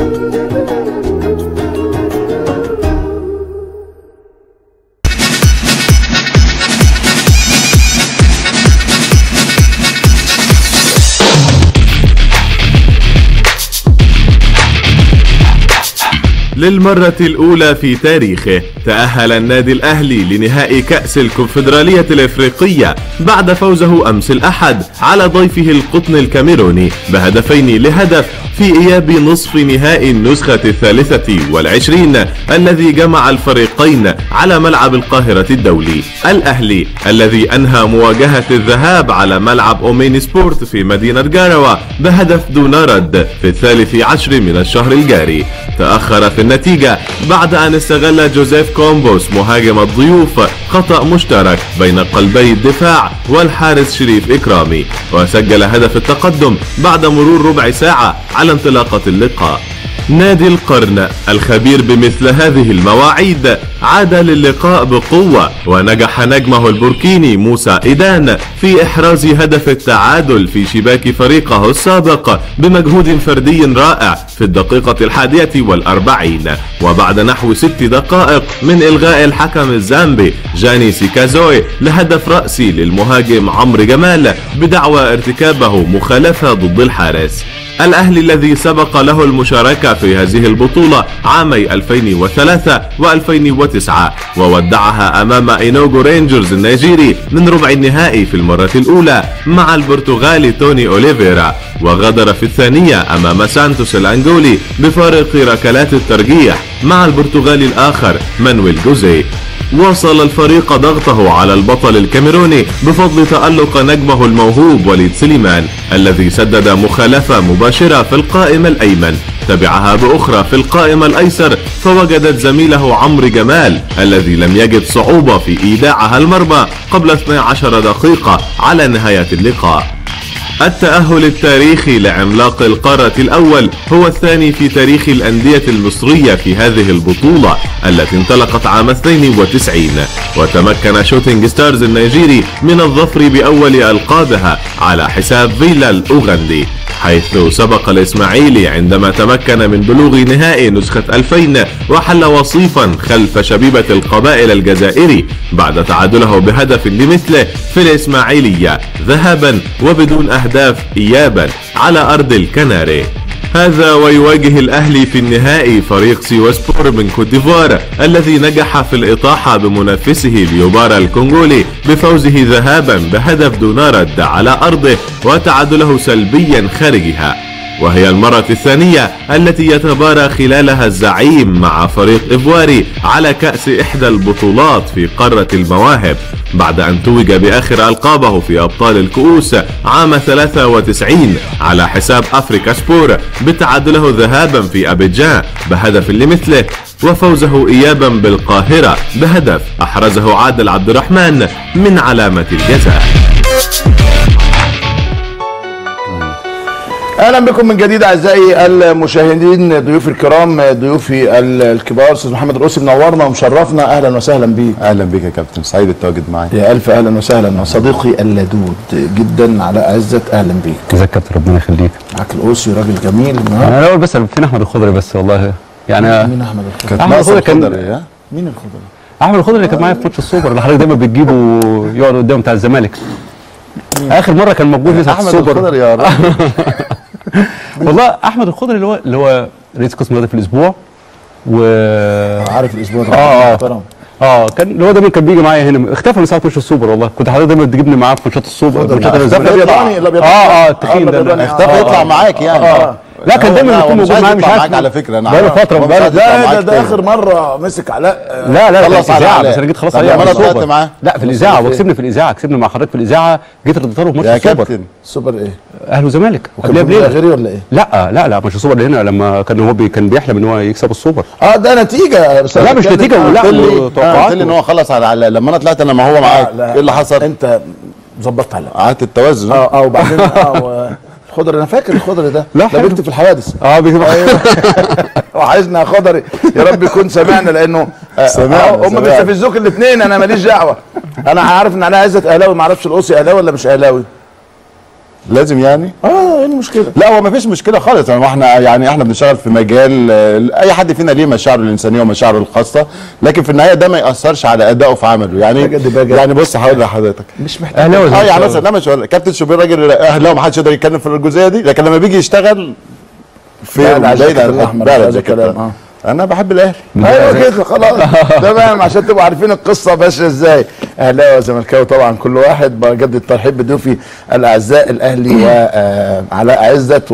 للمرة الأولى في تاريخه تأهل النادي الأهلي لنهائي كأس الكونفدرالية الإفريقية بعد فوزه أمس الأحد على ضيفه القطن الكاميروني بهدفين لهدف في إياب نصف نهائي النسخة الثالثة والعشرين الذي جمع الفريقين على ملعب القاهرة الدولي الأهلي الذي أنهى مواجهة الذهاب على ملعب أومين سبورت في مدينة جاروا بهدف دون رد في الثالث عشر من الشهر الجاري تأخر في النتيجة بعد أن استغل جوزيف كومبوس مهاجم الضيوف خطأ مشترك بين قلبي الدفاع والحارس شريف إكرامي وسجل هدف التقدم بعد مرور ربع ساعة على انطلاقة اللقاء نادي القرن الخبير بمثل هذه المواعيد عاد للقاء بقوة ونجح نجمه البوركيني موسى إيدان في إحراز هدف التعادل في شباك فريقه السابق بمجهود فردي رائع في الدقيقة الحادية والأربعين وبعد نحو ست دقائق من إلغاء الحكم الزامبي جاني سيكازوي لهدف رأسي للمهاجم عمرو جمال بدعوى ارتكابه مخالفة ضد الحارس الأهلي الذي سبق له المشاركة في هذه البطولة عامي 2003 و2009 وودعها أمام إينوغو رينجرز النيجيري من ربع النهائي في المرة الأولى مع البرتغالي توني أوليفيرا وغادر في الثانية أمام سانتوس الأنجولي بفارق ركلات الترجيح مع البرتغالي الآخر مانويل جوزي واصل الفريق ضغطه على البطل الكاميروني بفضل تألق نجمه الموهوب وليد سليمان الذي سدد مخالفة مباشرة في القائم الأيمن تبعها بأخرى في القائم الأيسر فوجدت زميله عمرو جمال الذي لم يجد صعوبة في إيداعها المرمى قبل 12 دقيقة على نهاية اللقاء التأهل التاريخي لعملاق القارة الأول هو الثاني في تاريخ الأندية المصرية في هذه البطولة التي انطلقت عام 92 وتمكن شوتينج ستارز النيجيري من الظفر بأول ألقابها على حساب فيلا الأوغندي حيث سبق الإسماعيلي عندما تمكن من بلوغ نهائي نسخة 2000 وحل وصيفا خلف شبيبة القبائل الجزائري بعد تعادله بهدف لمثله في الإسماعيلية ذهابا وبدون أهداف إيابا على أرض الكناري هذا ويواجه الأهلي في النهائي فريق سيوا سبور من كوت ديفوار الذي نجح في الإطاحة بمنافسه ليوبارا الكونغولي بفوزه ذهابا بهدف دون رد على أرضه وتعادله سلبيا خارجها وهي المرة الثانية التي يتبارى خلالها الزعيم مع فريق إيفواري على كأس إحدى البطولات في قارة المواهب بعد أن توج بآخر ألقابه في أبطال الكؤوس عام 93 على حساب أفريكا سبور بتعادله ذهابا في أبيجان بهدف لمثله وفوزه إيابا بالقاهرة بهدف أحرزه عادل عبد الرحمن من علامة الجزاء اهلا بكم من جديد اعزائي المشاهدين ضيوف الكرام ضيوفي الكبار استاذ محمد الروسي منورنا ومشرفنا اهلا وسهلا بيك اهلا بك يا كابتن سعيد التواجد معاك يا الف اهلا وسهلا صديقي اللدود جدا على عزت اهلا بيك ازيك يا كابتن ربنا يخليك معاك القوسي راجل جميل انا الاول بس فين احمد الخضري بس والله يعني مين احمد الخضري كانت أحمد ناقصه الخضري كان- الخضري ها مين الخضري احمد الخضري اللي كان معايا في ماتش السوبر اللي حضرتك دايما بتجيبه يقعد قدام بتاع الزمالك اخر مره كان موجود لسه في احمد السوبر الخضري يا راجل والله احمد الخضري اللي هو اللي هو رئيس قسم رياضي في الاسبوع و عارف الاسبوع ده آه، آه. محترم. اه كان اللي هو دايما كان بيجي معايا هنا اختفى من ساعه ماتش السوبر والله كنت حضرتك دايما تجيبني معاه في ماتشات السوبر ده ماتشات اختفى الزمالك. الأبيضاني، الأبيضاني. اه اه التخين آه، ده الأبيضاني. اختفى آه، يطلع آه. معاك يعني آه. لا كان دايما لا، يكون هو مش موجود عايز معايا مش يطلع عارف معاك على فكره انا بقاله عارف. فترة، هو مش بقاله- عايز يطلع لا ده, معاك ده تاني. اخر مره مسك علاء لا لا لا خلص في على الاذاعه علاء. بس انا جيت خلاص طب عليه لما على أنا طلعت السوبر. معاه؟ لا في الاذاعه وكسبني في الاذاعه كسبني مع حضرتك في الاذاعه جيت رديت له في ماتش يا السوبر كابتن سوبر ايه؟ اهلي وزمالك وكان قبلها في بطولة بليله غيري ولا ايه؟ لا لا لا ماتش السوبر اللي هنا لما كان هو بي كان بيحلم ان هو يكسب السوبر اه ده نتيجه بس لا، أنا مش بتكلم- نتيجة، آه، ولا- قلت لي- وتوقعات. قلت لي ان هو خلص على علاء لما انا طلعت انا ما هو آه، معاك لا. ايه اللي حصل؟ انت ظبطت علاء قعدت التوازن اه اه وبعدين اه و- الخضر انا فاكر الخضر ده لا، ده حلو. بيكتب في الحوادث اه بيجي ايوه وعايزنا يا خضري يا رب يكون سمعنا لانه آه، سمعنا، آه، هم سمعنا. بيستفزوك الاثنين انا ماليش دعوه انا عارف ان انا عايزة اهلاوي ما اعرفش القوسي اهلاوي ولا مش اهلاوي لازم يعني اه ايه المشكله لا هو ما فيش مشكله خالص يعني احنا يعني احنا بنشتغل في مجال آه، اي حد فينا ليه مشاعره الانسانيه ومشاعره الخاصه لكن في النهايه ده ما ياثرش على ادائه في عمله يعني بجد بجد. يعني بص هقول لحضرتك مش محتاج اهلاوي اه يعني زملكاوي. مثلا لا مش هقول لك. كابتن شوبير راجل اهلاوي ما حدش يقدر يتكلم في الجزئيه دي لكن لما بيجي يشتغل في بعد على بعيد الجاكيت عن- الأحمر، بعد هذا الجاكيت الكلام، الأحمر. آه. انا بحب الاهلي ايوه كده خلاص تمام عشان تبقوا عارفين القصه ماشيه ازاي اهلاوي وزملكاوي طبعا كل واحد بجد الترحيب بضيوفي الاعزاء الاهلي وعلاء عزت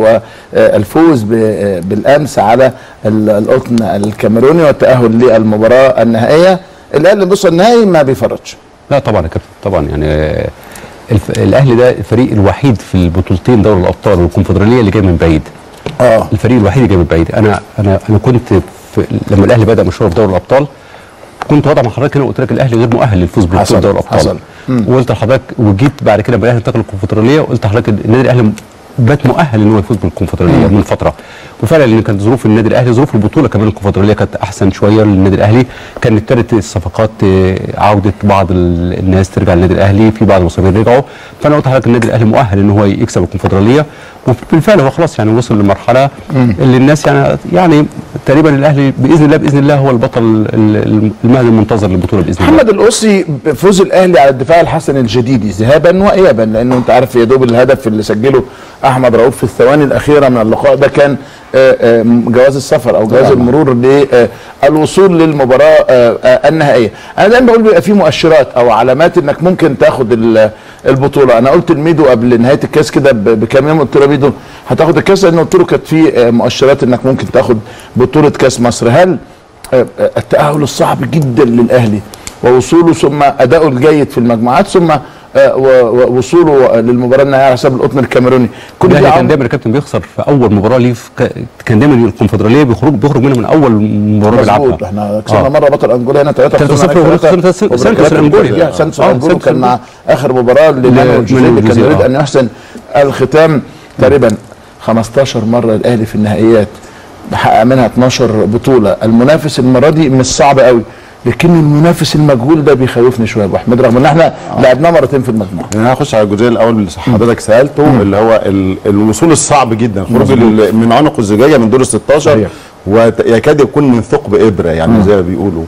والفوز ب- آه، بالامس على ال- القطن الكاميروني والتاهل للمباراه النهائيه الاهلي بص النهائي ما بيفرطش لا طبعا يا كابتن طبعا يعني آه، الف... الاهلي ده الفريق الوحيد في البطولتين دوري الابطال والكونفدراليه اللي جاي من بعيد اه الفريق الوحيد اللي جاي من بعيد انا انا انا كنت في لما الاهلي بدا مشواره في دوري الابطال كنت واضح مع حضرتك هنا وقلت لك الاهلي غير مؤهل للفوز حصل، ببطوله دوري الابطال حصل. وقلت لحضرتك وجيت بعد كده لما الاهلي انتقل للكونفدراليه قلت لحضرتك النادي الاهلي بات مؤهل ان هو يفوز بالكونفدراليه من فتره وفعلا لان كانت ظروف النادي الاهلي ظروف البطوله كمان الكونفدراليه كانت احسن شويه للنادي الاهلي كانت ابتدت الصفقات آه، عوده بعض ال- الناس ترجع للنادي الاهلي في بعض المصابين رجعوا فانا قلت لحضرتك النادي الاهلي مؤهل ان هو يكسب الكونفدراليه وبالفعل هو خلاص يعني وصل لمرحله اللي الناس يعني يعني تقريبا الاهلي باذن الله باذن الله هو البطل ال- ال- المهدي المنتظر للبطوله باذن الله محمد القصي فوز الاهلي على الدفاع الحسن الجديدي ذهابا وايابا لانه انت عارف يا دوب الهدف اللي سجله احمد رؤوف في الثواني الاخيره من اللقاء ده كان آه، آه، جواز السفر او جواز طبعاً. المرور للوصول للمباراه آه، آه، النهائيه انا دايما بقول بيبقى في مؤشرات او علامات انك ممكن تاخد ال- البطوله انا قلت لميدو قبل نهايه الكاس كده ب- بكام يوم قلت له ميدو هتاخد الكاس لان قلت له كانت في آه، مؤشرات انك ممكن تاخد بطوله كاس مصر هل آه، آه، التأهل الصعب جدا للأهلي ووصوله ثم أداؤه الجيد في المجموعات ثم آه، و- ووصوله للمباراة النهائية على حساب القطن الكاميروني كل دي الاهلي كان عوامل- دايما الكابتن بيخسر في اول مباراه ليه في ك- كان دايما الكونفدراليه بيخرج بيخرج منها من اول مباراه بيلعبها مظبوط احنا كسبنا آه. مره بطل انجولا هنا 3 3-0 وخسرنا سانتوس الأنجولي. سانتوس آه، الانجولي سانتوس كان مع اخر مباراه لمانويل لمانويل جوزيه اللي كان جوزيه، يريد آه. ان يحسن الختام تقريبا 15 مره الاهلي في النهائيات بحقق منها 12 بطوله المنافس المره دي مش صعب قوي لكن المنافس المجهول ده بيخوفني شويه يا ابو احمد رغم ان احنا لعبناه مرتين في المجموعه يعني انا هخش على الجزء الاول اللي حضرتك سالته اللي هو ال- الوصول الصعب جدا خروج ال- من عنق الزجاجه من دور ال 16 صحيح. ويكاد يكون من ثقب ابره يعني زي ما بيقولوا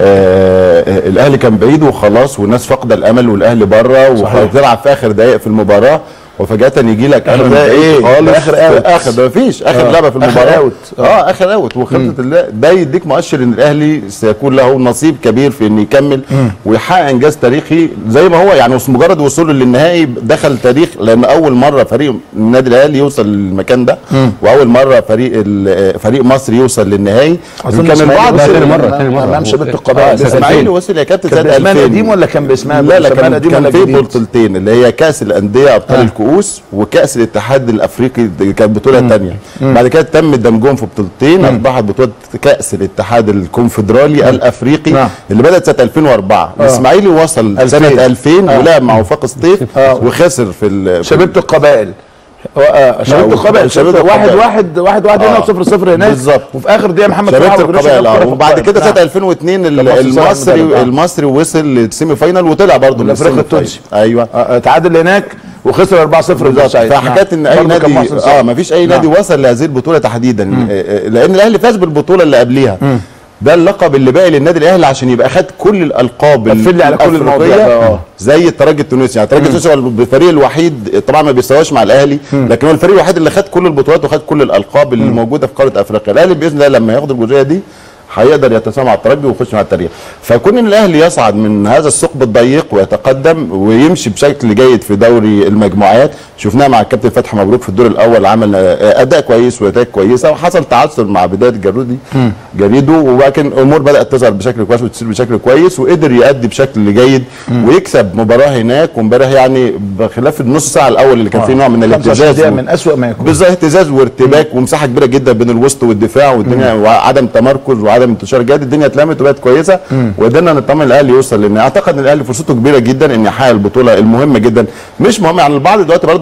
آه آه، الاهلي كان بعيد وخلاص والناس فاقده الامل والاهلي بره صحيح. وتلعب في اخر دقائق في المباراه وفجاه يجي لك آخر أمل دقايق بعيد إيه؟ خالص ده آخر أوت. اخر ده مفيش اخر آه. لعبه في آخر المباراه أوت. آه. اه اخر اوت وخطه الله ده يديك مؤشر ان الاهلي سيكون له نصيب كبير في انه يكمل ويحقق انجاز تاريخي زي ما هو يعني وس- مجرد وصوله للنهائي دخل تاريخ لان اول مره فريق النادي الاهلي يوصل للمكان ده واول مره فريق ال- فريق مصر يوصل للنهائي أظن كان إسماعيلي البعض لا، وصل تاني مرة، أمام- تاني مرة. امام شباب آه، القبائل سنة الاسماعيلي 2000. وصل يا كابتن كان سنه باسمها 2000 القديم ولا كان باسمها لا لا باسمها كان القديم كان ولا في الجديد؟ بطولتين اللي هي كاس الانديه ابطال آه. الكؤوس وكاس الاتحاد الافريقي دي كانت بطوله ثانيه بعد كده تم دمجهم في بطولتين اصبحت بطوله كاس الاتحاد الكونفدرالي الافريقي نعم. اللي بدات سنه 2004 آه. الاسماعيلي وصل 2000. سنه 2000 آه. ولعب مع وفاق سطيف آه. وخسر في ال- في شبيبه القبائل هو- آه، شبيبه لا، القبائل شبيبة شبيبه واحد القبائل. واحد واحد واحد هنا آه. وصفر صفر هناك بالظبط. وفي اخر دقيقه محمد شبيبه صلاح وجريشة القبائل جاب كرة اه في وبعد القبائل. كده سنه نعم. 2002 ال- لما وصل صلاح المصري المدرب. آه. المصري وصل للسيمي فاينال وطلع برضه من الافريقي السيمي التونسي فاينال. ايوه آه، تعادل هناك وخسر 4-0 في بورسعيد فحكايه ان اي برضه كان نادي محسن اه صالح. ما فيش اي نعم. نادي وصل لهذه البطوله تحديدا آه، آه، لان الاهلي فاز بالبطوله اللي قبليها ده اللقب اللي باقي للنادي الاهلي عشان يبقى خد كل الالقاب قفل لي على كل المواضيع الأفريقية ده، آه. زي الترجي التونسي يعني الترجي التونسي هو الفريق الوحيد طبعا ما بيستواش مع الاهلي لكن هو الفريق الوحيد اللي خد كل البطولات وخد كل الالقاب اللي موجوده في قاره افريقيا الاهلي باذن الله لما ياخد الجزئيه دي هيقدر يتسامى مع الترجي ويخش مع التاريخ فكون ان الاهلي يصعد من هذا الثقب الضيق ويتقدم ويمشي بشكل جيد في دوري المجموعات شفناه مع الكابتن فتحي مبروك في الدور الاول عمل آه، اداء كويس ونتائج كويسه وحصل تعثر مع بدايه جرودي جريدو ولكن الامور بدات تظهر بشكل كويس وتسير بشكل كويس وقدر يؤدي بشكل جيد ويكسب مباراه هناك وامبارح يعني بخلاف النص ساعه الاول اللي كان فيه نوع من 25 الابتزاز دقيقة و- من اسوأ ما يكون بالظبط اهتزاز وارتباك ومساحه كبيره جدا بين الوسط والدفاع والدنيا وعدم تمركز وعدم انتشار جاد الدنيا اتلمت وبقت كويسه وقدرنا نطمن الاهلي يوصل لان اعتقد ان الاهلي فرصته كبيره جدا ان يحقق البطوله المهمه جدا مش مهم يعني البعض دلوقتي برضه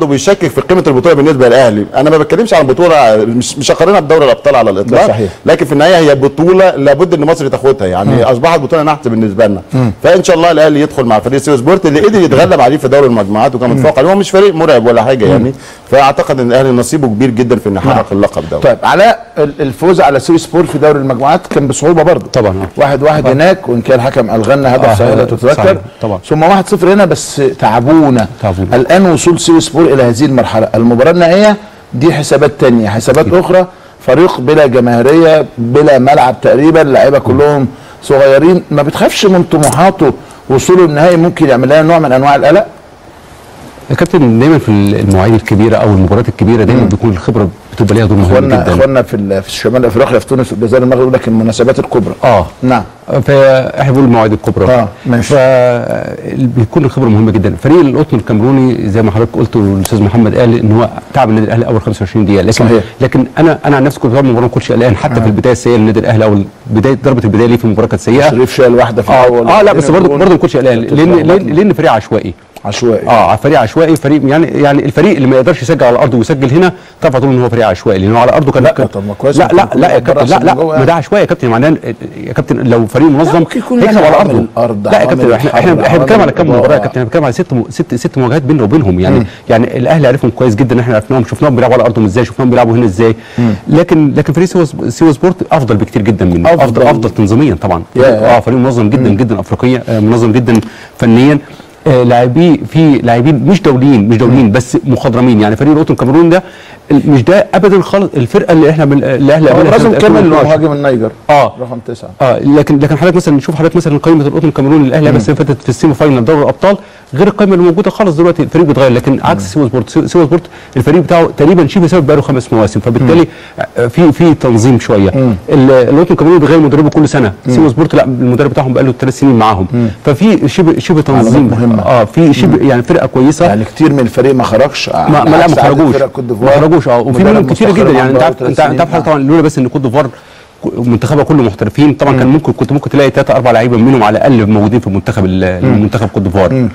برضه بيشكك في قيمه البطوله بالنسبه للاهلي انا ما بتكلمش عن بطوله مش مش هقارنها بدوري الابطال على الاطلاق ده صحيح. لكن في النهايه هي بطوله لابد ان مصر تاخدها يعني اصبحت بطوله نحت بالنسبه لنا فان شاء الله الاهلي يدخل مع فريق سيو سبورت اللي قدر يتغلب عليه في دوري المجموعات وكان متفوق عليه هو مش فريق مرعب ولا حاجه يعني فاعتقد ان الاهلي نصيبه كبير جدا في انه يحقق اللقب ده طيب علاء ال- الفوز على سيو سبور في دوري المجموعات كان بصعوبه برضه طبعا، آه. واحد واحد طبعا. هناك وان كان الحكم الغنى هدف آه، صحيح لا آه، تتذكر صحيح، طبعا. ثم واحد صفر هنا بس تعبونا تعبونا. الان وصول سيو سبور الى هذه المرحله المباراه النهائيه دي حسابات تانية حسابات اخرى فريق بلا جماهيريه بلا ملعب تقريبا اللعيبه كلهم صغيرين ما بتخافش من طموحاته وصوله النهائي ممكن يعمل لنا نوع من انواع القلق يا كابتن دايما في المواعيد الكبيره او المباريات الكبيره دايما بيكون الخبره بتبقى ليها دور مهم اخواننا جدا اخواننا في ال- في الشمال افريقيا في تونس والجزائر والمغرب يقول لك المناسبات الكبرى اه نعم فاحنا بنقول المواعيد الكبرى آه، ماشي. فبيكون الخبره مهمه جدا فريق القطن الكاميروني زي ما حضرتك قلت والاستاذ محمد قال ان هو تعب النادي الاهلي اول 25 دقيقه لكن صحيح. لكن انا انا عن نفسي كنت بتابع المباراه ما كنتش قلقان حتى في البدايه السيئه للنادي الاهلي او بدايه ضربه البدايه ليه في المباراه كانت سيئه شريف شال واحده في الاول اه لا بس برضه برضه ما كنتش قلقان لان بتتلخبط. لان لان فريق عشوائي عشوائي اه فريق عشوائي فريق يعني يعني الفريق اللي ما يقدرش يسجل على الارض ويسجل هنا تعرف تقول ان هو فريق عشوائي لانه على ارضه كان لا، كان- طب ما كويس لا ممكن لا يكون لا يا بره كابتن لا أحسن لا من جوه ما يعني. ده عشوائي يا كابتن معناه يا كابتن لو فريق منظم ممكن يكون هيكسب لك على عوامل ارضه الأرض، لا يا كابتن عوامل احنا الحر، احنا احنا بنتكلم على كام عوامل مباراه يا الإضاءة. كابتن احنا بنتكلم على ست م- ست ست مواجهات بيننا وبينهم يعني يعني الاهلي عرفهم كويس جدا احنا عرفناهم شفناهم بيلعبوا على ارضهم ازاي شفناهم بيلعبوا هنا ازاي لكن لكن فريق سيوا سيوا سبورت افضل بكتير جدا منه أفضل. افضل افضل تنظيميا طبعا يا. اه فريق منظم جدا جدا افريقيا آه، منظم جدا فنيا آه، لاعبيه في لاعبين مش دوليين مش دوليين بس مخضرمين يعني فريق القطن الكاميرون ده ال- مش ده ابدا خالص الفرقه اللي احنا بن... اللي احنا هو قابلها لازم سنة كمل 2012. مهاجم النيجر اه رقم تسعه اه لكن لكن حضرتك مثلا نشوف حضرتك مثلا قائمه القطن الكاميروني الاهلي بس اللي فاتت في السيمي فاينل دوري الابطال غير القائمه اللي موجوده خالص دلوقتي الفريق بيتغير لكن عكس سيوا سبورت سيوا سيوا سبورت الفريق بتاعه تقريبا شبه ثابت بقاله خمس مواسم فبالتالي آه، في في تنظيم شويه ال- القطن الكاميروني بيغير مدربه كل سنه سيوا سبورت لا المدرب بتاعهم بقاله ثلاث سنين معاهم ففي شبه شبه تنظيم مهمة. اه في شبه يعني فرقه كويسه يعني كتير من الفريق ما خرجش ما ما لا ما خرجوش ما خرجوش اه وفي مدرب منهم كتير مستقر جدا يعني انت عنده عارف انت 30 انت عارف سنين. طبعا لولا بس ان كوت ديفوار ك- منتخبها كله محترفين طبعا كان ممكن كنت ممكن تلاقي ثلاثة اربع لعيبه منهم على الاقل موجودين في المنتخب ال- المنتخب كوت ديفوار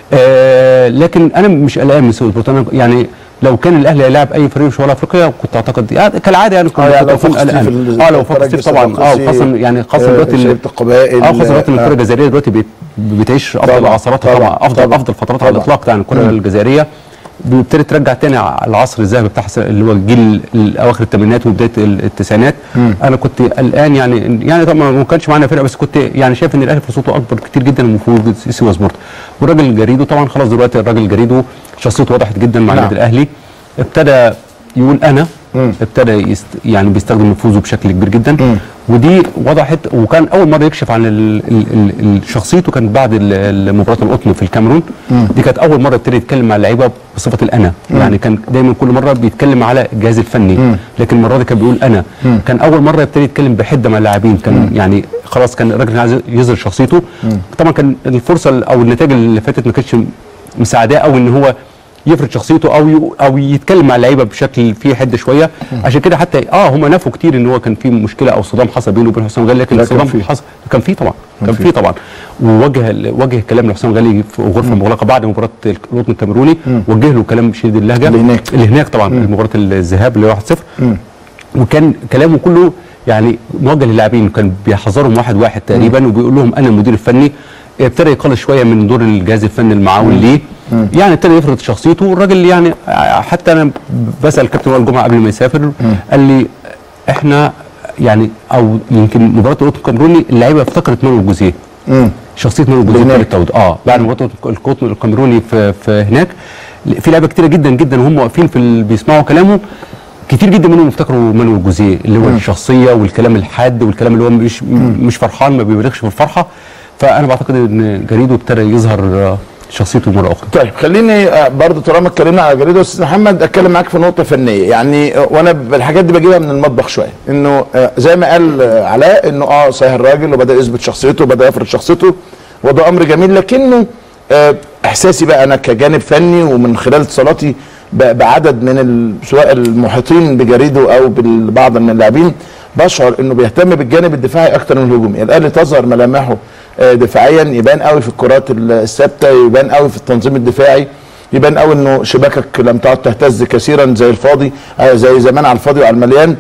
آه لكن انا مش قلقان من سيو سبورت انا يعني لو كان الاهلي هيلاعب اي فريق شمال افريقيا كنت اعتقد يعني كالعاده يعني كنت اه يعني لو أكون فوق ستيف قلقان. ال- اه لو فوق الفرج ستيف طبعا اه السباقوسي، خاصه يعني خاصه آه، دلوقتي ال- شريف القبائل، اه خاصه دلوقتي إن آه. الكره الجزائريه دلوقتي بت- بتعيش افضل طبعاً، عصراتها طبعاً، طبعا افضل طبعاً، افضل فتراتها على طبعاً. الاطلاق يعني الكره الجزائريه بتبتدي ترجع تاني على العصر الذهبي بتاع س- اللي هو الجيل اواخر الثمانينات وبدايه ال- التسعينات انا كنت قلقان يعني يعني طبعا ما كانش معانا فرقه بس كنت يعني شايف ان الاهلي فرصته اكبر كتير جدا من وجود سيوا سبورت والراجل جريدو طبعا خلاص دلوقتي الراجل جريدو شخصيته وضحت جدا مع نعم. النادي الاهلي ابتدى يقول انا ابتدى يست يعني بيستخدم نفوذه بشكل كبير جدا ودي وضحت وكان اول مره يكشف عن ال ال ال ال شخصيته كانت بعد ال- ال- مباراه القطن في الكاميرون دي كانت اول مره ابتدى يتكلم مع اللعيبه بصفه الانا يعني كان دايما كل مره بيتكلم على الجهاز الفني لكن المره دي كان بيقول انا كان اول مره يبتدي يتكلم بحده مع اللاعبين كان يعني خلاص كان الراجل عايز يظهر شخصيته طبعا كان الفرصه او النتائج اللي فاتت ما كانتش مساعداه او ان هو يفرض شخصيته او ي... او يتكلم مع اللعيبه بشكل فيه حده شويه عشان كده حتى اه هم نفوا كتير ان هو كان في مشكله او صدام حصل بينه وبين حسام غالي لكن لا، كان الصدام فيه. حصل كان فيه طبعا كان فيه طبعا ووجه ال- وجه كلام لحسام غالي في غرفه مغلقه بعد مباراه القطن الكاميروني وجه له كلام شديد اللهجه اللي هناك. اللي هناك طبعا مباراه الذهاب اللي هي 1-0 وكان كلامه كله يعني موجه للاعبين كان بيحذرهم واحد واحد تقريبا وبيقول لهم انا المدير الفني ابتدى يقلل شويه من دور الجهاز الفني المعاون ليه يعني ابتدى يفرض شخصيته والراجل يعني حتى انا بسال كابتن وائل جمعه قبل ما يسافر قال لي احنا يعني او يمكن مباراه القطن الكاميروني اللعيبه افتكرت مانويل جوزيه شخصيه مانويل جوزيه هناك. ابتدت تعود اه بعد مباراه القطن الكاميروني في, في هناك في لعيبه كتيره جدا جدا وهم واقفين في ال- بيسمعوا كلامه كتير جدا منهم افتكروا مانويل جوزيه اللي هو الشخصيه والكلام الحاد والكلام اللي هو مش مش فرحان ما بيبالغش في الفرحه فانا بعتقد ان جريدو ابتدى يظهر آه، شخصيته مره اخرى طيب خليني آه، برضو طالما اتكلمنا على جريدة استاذ محمد اتكلم معاك في نقطه فنيه يعني آه، وانا بالحاجات دي بجيبها من المطبخ شويه انه آه، زي ما قال آه، علاء انه اه صحيح الراجل وبدا يثبت شخصيته وبدا يفرض شخصيته وده امر جميل لكنه آه، احساسي بقى انا كجانب فني ومن خلال اتصالاتي ب- بعدد من ال- سواء المحيطين بجريدو او بالبعض من اللاعبين بشعر انه بيهتم بالجانب الدفاعي اكتر من الهجومي الاهلي تظهر ملامحه آه، دفاعيا يبان قوي في الكرات ال- الثابته يبان قوي في التنظيم الدفاعي يبان قوي انه شباكك لم تعد تهتز كثيرا زي الفاضي آه، زي زمان على الفاضي وعلى المليان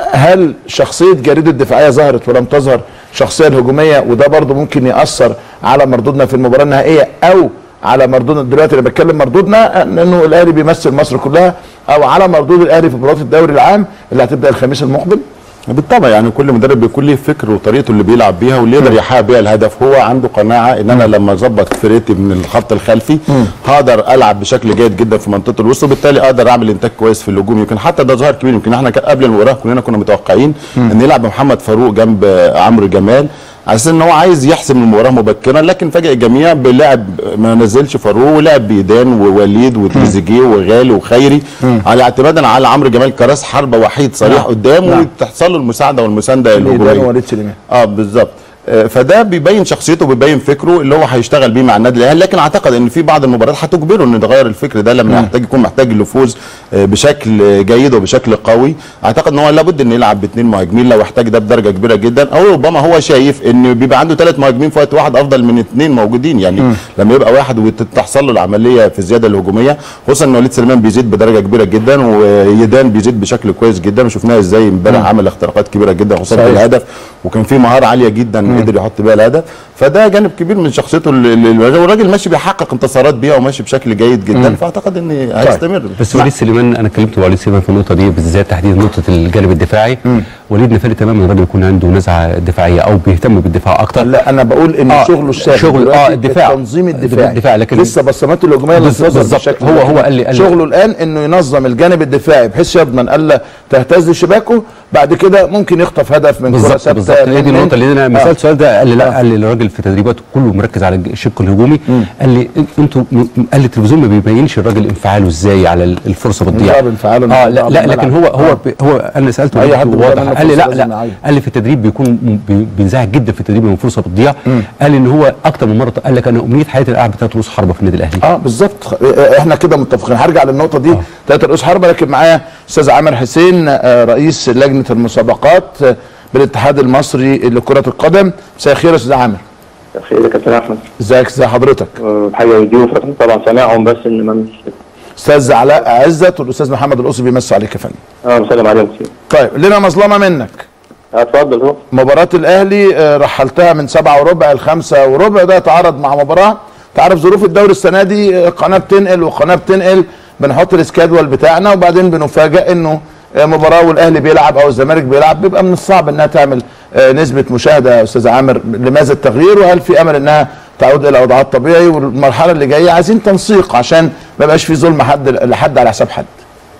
هل شخصيه جريده الدفاعيه ظهرت ولم تظهر الشخصيه الهجوميه وده برضه ممكن ياثر على مردودنا في المباراه النهائيه او على مردودنا دلوقتي انا بتكلم مردودنا لانه الاهلي بيمثل مصر كلها او على مردود الاهلي في بطولات الدوري العام اللي هتبدا الخميس المقبل بالطبع يعني كل مدرب بيكون ليه فكر وطريقته اللي بيلعب بيها واللي يقدر يحقق بيها الهدف هو عنده قناعه ان انا لما اظبط فرقتي من الخط الخلفي هقدر العب بشكل جيد جدا في منطقه الوسط وبالتالي اقدر اعمل انتاج كويس في الهجوم يمكن حتى ده ظهر كبير يمكن احنا كان قبل المباراه كلنا كنا متوقعين ان يلعب محمد فاروق جنب عمرو جمال على اساس ان هو عايز يحسم المباراه مبكرا لكن فاجئ الجميع بلعب ما نزلش فاروق ولعب بيدان ووليد وتريزيجيه وغالي وخيري على اعتمادا على عمرو جمال كراس حربه وحيد صريح نعم. قدام نعم. وتحصل له المساعده والمسانده ميدان الهجوميه ووليد سليمان اه بالظبط آه، فده بيبين شخصيته وبيبين فكره اللي هو هيشتغل بيه مع النادي الاهلي لكن اعتقد ان في بعض المباريات هتجبره انه يتغير الفكر ده لما يحتاج يكون محتاج الفوز آه، بشكل آه، جيد وبشكل قوي اعتقد ان هو لابد انه يلعب باثنين مهاجمين لو احتاج ده بدرجه كبيره جدا او ربما هو شايف ان بيبقى عنده ثلاث مهاجمين في وقت واحد افضل من اثنين موجودين يعني لما يبقى واحد وتحصل له العمليه في الزياده الهجوميه خصوصا ان وليد سليمان بيزيد بدرجه كبيره جدا ويدان بيزيد بشكل كويس جدا وشفناه ازاي امبارح عمل اختراقات كبيره جدا خصوصا في صحيح. الهدف وكان في مهاره عاليه جدا قدر يحط بيها الهدف فده جانب كبير من شخصيته اللي- اللي- والراجل ماشي بيحقق انتصارات بيها وماشي بشكل جيد جدا فاعتقد ان هيستمر بس وليد سليمان انا كلمت مع وليد سليمان في النقطه دي بالذات تحديدا نقطه الجانب الدفاعي وليد نفالي تماما الراجل يكون عنده نزعه دفاعيه او بيهتم بالدفاع اكتر لا انا بقول ان آه، شغله الشاغل شغل- دلوقتي آه، الدفاع. التنظيم الدفاعي الدفاع، لكن- لسه بصماته الهجوميه لم بز- تظهر بالظبط. بشكل هو- لكن هو قال لي- قال لي- شغله الان انه ينظم الجانب الدفاعي بحيث يضمن الا تهتز شباكه بعد كده ممكن يخطف هدف من كره بالظبط ثابته بالظبط هي دي من- النقطه اللي انا آه. لما سالت السؤال ده قال لي لا قال لي الراجل في تدريباته كله مركز على الشق الهجومي قال لي إن- انتوا م- قال لي التلفزيون ما بيبينش الراجل انفعاله ازاي على ال- الفرصه بتضيع نظام انفعاله اه إنه لا, بيضيع لا لكن بالملعب. هو هو آه. ب- هو انا سالته أي قلت حد له بيضيع واضح منه قال لي فرصة لا لازم لا يعيد. قال لي في التدريب بيكون م- بي- بينزعج جدا في التدريب لما الفرصه بتضيع قال لي ان هو اكتر من مره قال لك انا امنيه حياتي الالعب بثلاث رؤوس حربه في النادي الاهلي اه بالظبط خ- آه، احنا كده متفقين هرجع للنقطه دي ثلاثه رؤوس حربه لكن معايا استاذ عامر حسين آه، رئيس لجنه المسابقات آه، بالاتحاد المصري لكره القدم مساء الخير يا استاذ عامر خير يا كابتن احمد ازيك ازي حضرتك بحيي ضيوفك طبعا سامعهم بس ان ما مش استاذ علاء عزت والاستاذ محمد القصبي بيمسوا عليك يا فندم اه مسلم عليهم كتير طيب لنا مظلمه منك اتفضل هو مباراة الأهلي آه، رحلتها من سبعة وربع لخمسة وربع ده تعارض مع مباراة تعرف ظروف الدوري السنة دي آه، قناة بتنقل وقناة بتنقل بنحط السكادول بتاعنا وبعدين بنفاجئ إنه آه، مباراة والأهلي بيلعب أو الزمالك بيلعب بيبقى من الصعب إنها تعمل آه، نسبة مشاهدة يا أستاذ عامر لماذا التغيير وهل في أمل إنها تعود إلى وضعها الطبيعي والمرحلة اللي جاية عايزين تنسيق عشان ما يبقاش في ظلم حد لحد على حساب حد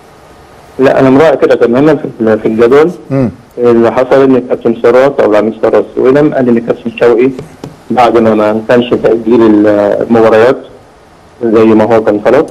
لا انا مراعي كده تماما في في الجدول اللي حصل ان كابتن ثروت او العميد ثروت سويلم قال ان كابتن شوقي بعد ما ما كانش تاجيل المباريات زي ما هو كان طلب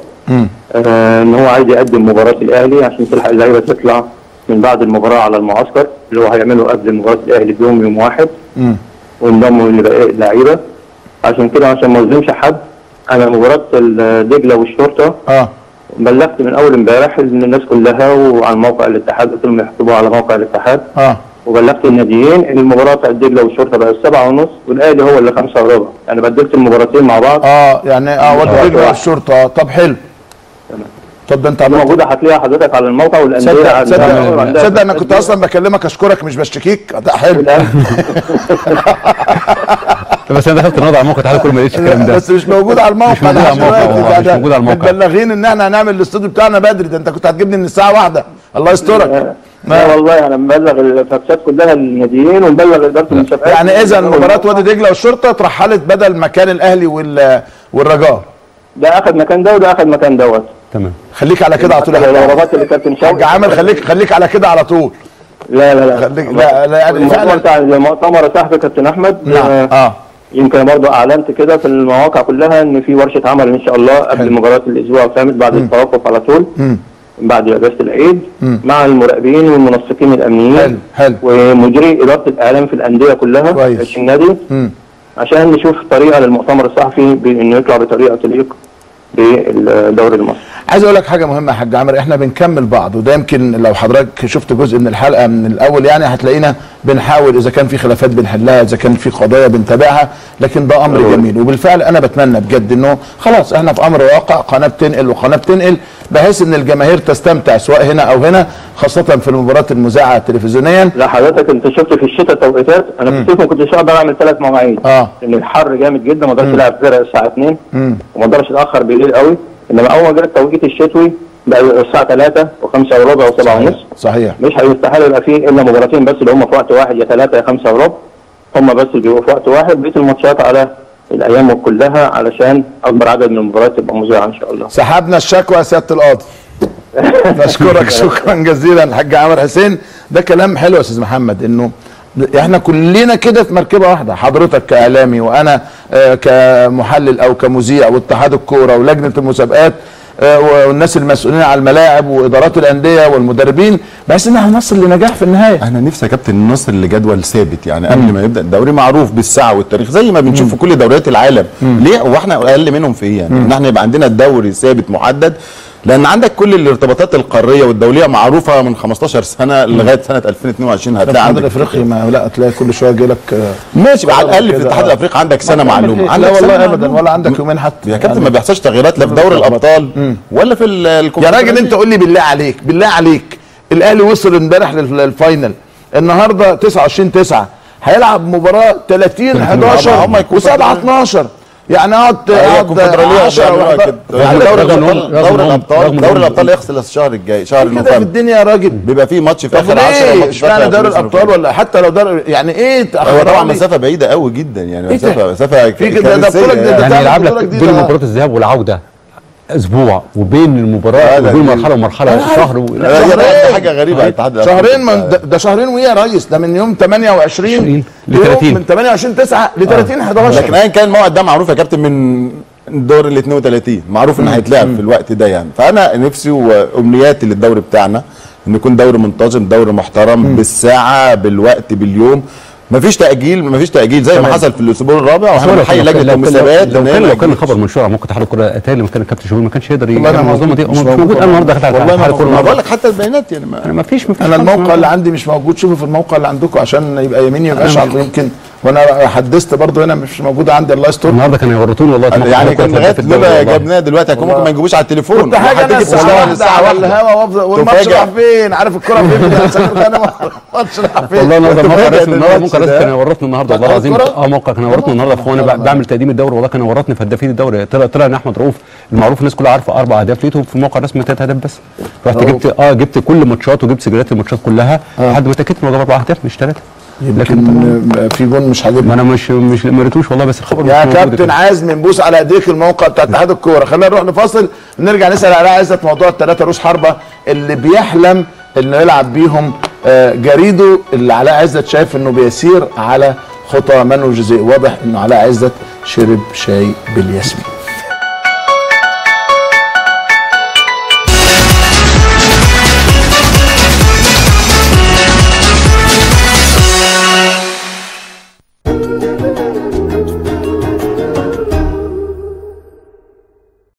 آه ان هو عايز يقدم مباراه الاهلي عشان تلحق اللعيبه تطلع من بعد المباراه على المعسكر اللي هو هيعمله قبل مباراه الاهلي بيوم يوم واحد وانضموا لبقيه اللعيبه عشان كده عشان ما اظلمش حد انا مباراه دجله والشرطه اه بلغت من اول امبارح ان الناس كلها وعلى موقع الاتحاد قلت لهم يحسبوها على موقع الاتحاد اه وبلغت الناديين ان المباراه بتاعت دجله والشرطه بقت سبعة ونص والاهلي هو اللي خمسة وربع يعني بدلت المباراتين مع بعض اه يعني اه وادي آه. دجله والشرطه طب حلو طب ده انت عملت موجوده هتلاقيها حضرتك على الموقع والانديه تصدق عندها- تصدق عندها تصدق انا كنت اصلا بكلمك اشكرك مش بشتكيك ده حلو بس انا دخلت النهارده على موقع الاتحاد كله ما لقيتش الكلام ده بس مش موجود على الموقع مش موجود ده على الموقع عشان والله، ده- مش ده موجود على الموقع. متبلغين ان احنا هنعمل الاستوديو بتاعنا بدري ده انت كنت هتجيبني من الساعه واحدة الله يسترك لا والله انا مبلغ الفاكسات كلها للناديين ومبلغ اداره المسابقات يعني اذا مباراه وادي دجله والشرطه اترحلت بدل مكان الاهلي وال والرجاء ده اخذ مكان ده وده اخذ مكان دوت تمام خليك على كده على طول يا لو حاج ربطت اللي كابتن حاج شوقي عامر خليك خليك على كده على طول لا لا لا خليك لا لا يعني الموضوع فعلا بتاع المؤتمر صاحبي كابتن احمد نعم آه، اه يمكن برضه اعلنت كده في المواقع كلها ان في ورشه عمل ان شاء الله قبل حلو. مباراه الاسبوع الخامس بعد التوقف على طول بعد اجازه العيد مع المراقبين والمنسقين حلو الامنيين حلو ومديري اداره الاعلام في الانديه كلها كويس. في النادي مم. عشان نشوف طريقه للمؤتمر الصحفي بانه يطلع بطريقه تليق بالدوري المصري عايز اقول لك حاجه مهمه يا حاج عامر احنا بنكمل بعض وده يمكن لو حضرتك شفت جزء من الحلقه من الاول يعني هتلاقينا بنحاول اذا كان في خلافات بنحلها اذا كان في قضايا بنتابعها لكن ده امر جميل وبالفعل انا بتمنى بجد انه خلاص احنا في امر واقع قناه بتنقل وقناه بتنقل بحيث ان الجماهير تستمتع سواء هنا او هنا خاصه في المباريات المذاعه تلفزيونيا لا حضرتك انت شفت في الشتاء توقيتات انا في الصيف ما كنتش اقدر اعمل ثلاث مواعيد اه. لان الحر جامد جدا ما اقدرش العب فرق الساعه 2 وما اقدرش اتاخر بالليل قوي انما اول ما جه التوقيت الشتوي بقى الساعه 3 و5 وربع و7 ونص صحيح مش هيستحيل يبقى فيه الا مباراتين بس اللي هم في وقت واحد يا 3 يا 5 وربع هم بس اللي بيبقوا في وقت واحد بقيه الماتشات على الايام كلها علشان اكبر عدد من المباريات تبقى مذيعه ان شاء الله سحبنا الشكوى يا سياده القاضي نشكرك شكرا جزيلا الحاج عمر حسين ده كلام حلو يا استاذ محمد انه احنا كلنا كده في مركبه واحده حضرتك كاعلامي وانا آه، كمحلل او كمذيع واتحاد الكوره ولجنه المسابقات آه، والناس المسؤولين على الملاعب وادارات الانديه والمدربين بحيث ان احنا نصل لنجاح في النهايه انا نفسي يا كابتن نوصل لجدول ثابت يعني قبل ما يبدا الدوري معروف بالساعه والتاريخ زي ما بنشوف في كل دوريات العالم ليه هو احنا اقل منهم في ايه يعني ان احنا يبقى عندنا الدوري ثابت محدد لان عندك كل الارتباطات القاريه والدوليه معروفه من 15 سنه لغايه سنه 2022 هتلاقي الاتحاد عندك الافريقي ما لا تلاقي كل شويه يجي لك آه، ماشي على الاقل في كده، الاتحاد آه. الافريقي عندك سنه معلومه لا عندك سنة والله ابدا معلومة. ولا عندك يومين حتى يا كابتن يعني ما بيحصلش تغييرات لا في دوري الابطال ولا في ال- يا الكونفدرالية. راجل انت قول لي بالله عليك بالله عليك الاهلي وصل امبارح لل- للفاينل النهارده 29 9 هيلعب مباراه 30 11 هم يكونوا و7 12 يعني اقعد هي اقعد الكونفدراليه 10 بيعملوها وأحد- كده يعني دوري دوري رغم إن الابطال رغم دوري إن- الابطال رغم إن- دوري الابطال يخسر الشهر الجاي شهر كده في نوفمبر الدنيا يا راجل بيبقى في ماتش في طب اخر 10 ليه ماتش في اشمعنى آخر دوري 20 الابطال ولا حتى لو دوري يعني ايه هو تاخروا طبعا لي؟ مسافه بعيده قوي جدا يعني إيه ده؟ مسافه مسافه في كده- ده كارثية بطولة جديدة. يعني. يعني تعمل يلعب لك بطولة جديدة بين بقى. مباراه الذهاب والعوده اسبوع وبين المباراه لا، لا، وبين دي- مرحله ومرحله شهر و... لا، يا راجل حاجه غريبه على الاتحاد الأفريقي. شهرين من ده, ده شهرين وإيه يا ريس ده من يوم 28 20 ل ليوم 30. من 28 9 ل 30 11 لكن ايا كان الموعد ده معروف يا كابتن من الدور ال 32 معروف ان هيتلعب في الوقت ده يعني فانا نفسي وامنياتي للدوري بتاعنا ان يكون دوري منتظم دوري محترم بالساعه بالوقت باليوم مفيش تاجيل مفيش تاجيل زي ما تمام. حصل في الاسبوع الرابع هو واحنا لو بنحيي كان- لجنه لو كان- المسابقات لو إن هي كان ما لو كان تجيش. الخبر منشور على موقع اتحاد الكره اتاري لما كان الكابتن شوبير ما كانش يقدر والله أنا يعمل المنظومه دي مش هو مش موجود موجود انا النهارده دخلت على والله ما اتحاد موجود. ما الكره بقول لك حتى البيانات يعني ما ما فيش ما فيش انا خالص الموقع النهاردة. اللي عندي مش موجود شوفوا في الموقع اللي عندكم عشان يبقى يمين يبقى اشعل يمكن وانا حدثت برضو هنا مش موجود عندي الله يستر النهارده كانوا يورطوني والله الموقع يعني ده كان كنت لغايه في الدوري لولا والله. جبناه دلوقتي هيكون ممكن ما نجيبوش على التليفون كنت حاجه انا وهتيجي الساعه الساعة واحدة الساعة على واحدة. الهوا وافضل والماتش تفاجأ. راح فين عارف الكره فين هسافر انا الماتش راح فين والله النهارده الموقع تفاجأ رسمي النهارده دلوقتي الموقع ده. رسمي كان يورطني النهارده والله العظيم الكرة؟ اه موقع كان يورطني النهارده وانا ب- بعمل تقديم الدوري والله كان يورطني في هدافين الدوري طلع طلع ان احمد رؤوف المعروف الناس كلها عارفه اربع اهداف لقيته في الموقع الرسمي ثلاث اهداف بس رحت جبت اه جبت كل ماتشات وجبت سجلات الماتشات كلها لحد ما اتاكدت انه جاب اربع اهداف مش ثلاثه لكن طبعاً يمكن في جون مش عاجبني ما انا مش مش ما قريتوش والله بس الخبر يا مش موجود كابتن كده. عايز بنبوس على ايديك الموقع بتاع اتحاد الكوره خلينا نروح نفاصل نرجع نسال على عزت موضوع الثلاثه روس حربه اللي بيحلم انه يلعب بيهم آه، جريده اللي علاء عزت شايف انه بيسير على خطى منو جوزيه واضح انه علاء عزت شرب شاي بالياسمين